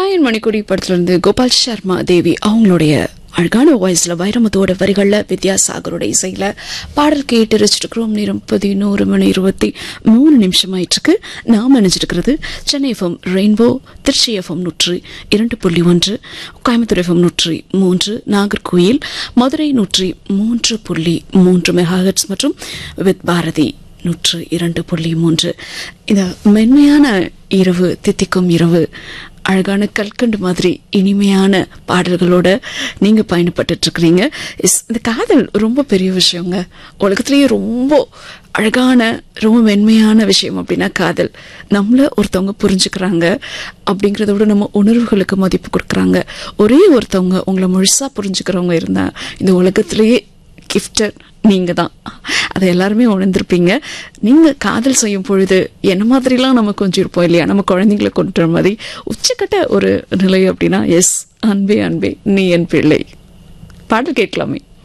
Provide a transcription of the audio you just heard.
ராயன் மணிக்குடி படத்திலிருந்து கோபால் சர்மா தேவி அவங்களுடைய அழகான வாய்ஸ்ல வைரமுத்தோட வரிகள்ல வித்யாசாகரோட இசையில பாடல் கேட்டு ரசிச்சிருக்கிறோம் நேரம் பதினோரு மணி இருபத்தி மூணு நிமிஷம் ஆயிட்டிருக்கு நாம் நினைச்சிருக்கிறது Chennai FM rainbow Trichy FM நூற்று இரண்டு புள்ளி ஒன்று கோயம்புத்தூர் எஃப்எம் நூற்றி மூன்று நாகர்கோயில் மதுரை நூற்றி மூன்று புள்ளி மூன்று மெகாஹெட்ஸ் மற்றும் வித் பாரதி நூற்று இரண்டு புள்ளி மூன்று இந்த மென்மையான இரவு தித்திக்கும் இரவு அழகான கல்கண்டு மாதிரி இனிமையான பாடல்களோட நீங்க பயணப்பட்டு இருக்கிறீங்க இந்த காதல் ரொம்ப பெரிய விஷயங்க உலகத்திலேயே ரொம்ப அழகான ரொம்ப மென்மையான விஷயம் அப்படின்னா காதல் நம்மள ஒருத்தவங்க புரிஞ்சுக்கிறாங்க அப்படிங்கிறத விட நம்ம உணர்வுகளுக்கு மதிப்பு கொடுக்குறாங்க ஒரே ஒருத்தவங்க உங்களை முழுசா புரிஞ்சுக்கிறவங்க இருந்தா இந்த உலகத்திலேயே கிஃப்டர் நீங்க தான் அதை எல்லாருமே உணர்ந்திருப்பீங்க நீங்க காதல் செய்யும் பொழுது என்ன மாதிரிலாம் நம்ம கொஞ்சம் இருப்போம் இல்லையா நம்ம குழந்தைங்களை கொண்டு வர மாதிரி உச்சக்கட்ட ஒரு நிலை அப்படின்னா எஸ் அன்பே அன்பே நீ என் பிள்ளை பாடல் கேட்கலாமே